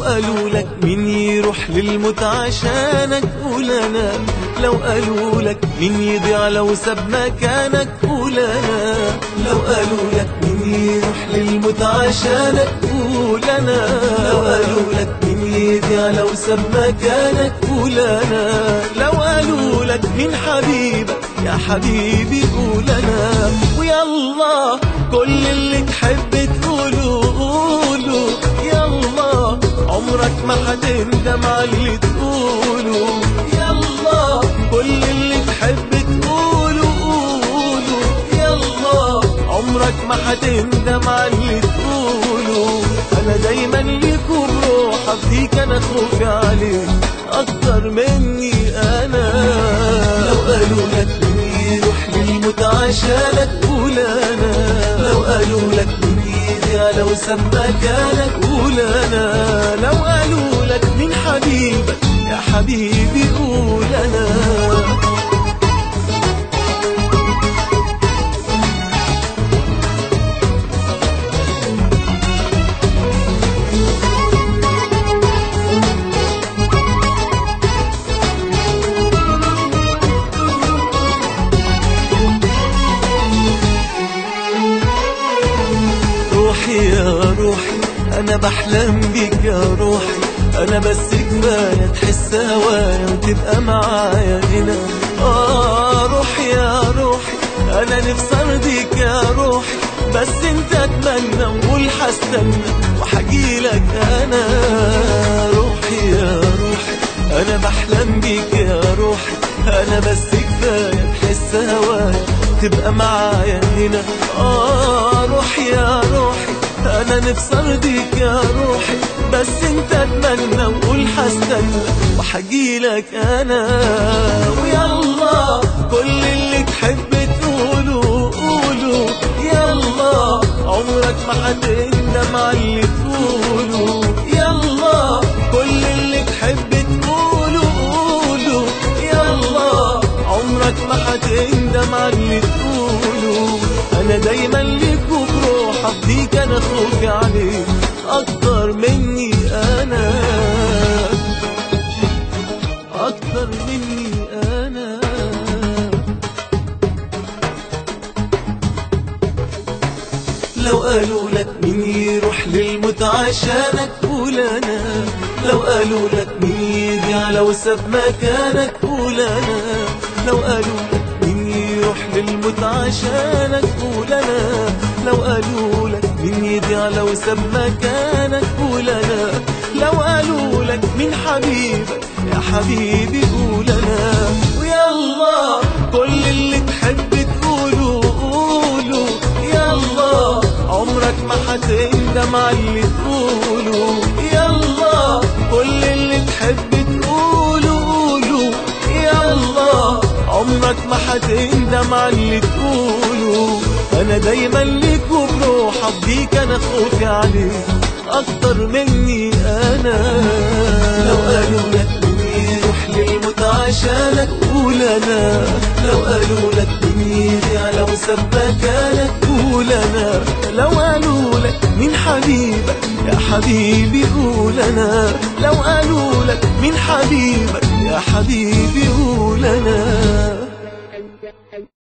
قالوا لك مين يروح للموت عشانك قول انا لو قالوا لك مين يضيع لو ساب مكانك قول انا لو قالوا لك مين يروح للموت عشانك قول انا لو قالوا لك مين يضيع لو ساب مكانك قول انا لو قالوا لك مين حبيبك يا حبيبي قول انا ويلا كل اللي تحب تقوله قوله يلا عمرك ما هتندم على اللي تقوله يلا كل اللي تحب تقوله قوله يلا عمرك ما هتندم على اللي تقوله انا دايما ليك وبروح افديك انا خوفي عليك اكتر مني انا لو قالوا لك مين يروح للموت عشانك قول انا لو قالوا لك مين يضيع لو ساب مكانك قول انا لو قالوا لك مين حبيبك يا حبيبي قول انا روحي يا روحي انا بحلم بيك يا روحي انا بس كفايه تحس هوايا وتبقى معايا هنا اه روحي يا روحي انا نفسي ارضيك يا روحي بس انت اتمنى وقول هستنى وحجيلك انا روحي يا روحي انا بحلم بيك يا روحي انا بس كفايه تحس هوايا تبقى معايا هنا اه روحي يا روحي انا نفسي ارضيك يا روحي بس انت اتمنى وقول هستنى وحجيلك انا ويلا كل اللي تحب تقوله قوله يلا عمرك ما هتندم على اللي تقوله يلا كل اللي تحب تقوله قوله يلا عمرك ما هتندم على اللي تقوله انا دايما ليك وبروح افديك انا خوفي عليك اكتر مني انا اكتر مني انا لو قالوا لك مين يروح للموت عشانك قول انا لو قالوا لك مين يضيع لو ساب مكانك قول انا لو قالوا لك مين يروح للموت عشانك قول انا لو قالوا لك مين يضيع لو ساب مكانك قول انا لو قالوا لك مين حبيبك يا حبيبي قول انا ويلا كل اللي تحب تقوله قوله يلا عمرك ما هتندم على اللي تقوله يلا كل اللي تحب تقوله قوله يلا عمرك ما هتندم على اللي تقوله انا دايما ليك وبروح افديك انا خوفي عليك اكتر مني انا لو قالوا لك مين يروح للموت عشانك قول انا لو قالوا لك مين يضيع لو ساب مكانك قول انا لو قالوا لك مين حبيبك يا حبيبي قول انا لو قالوا لك مين حبيبك يا حبيبي قول انا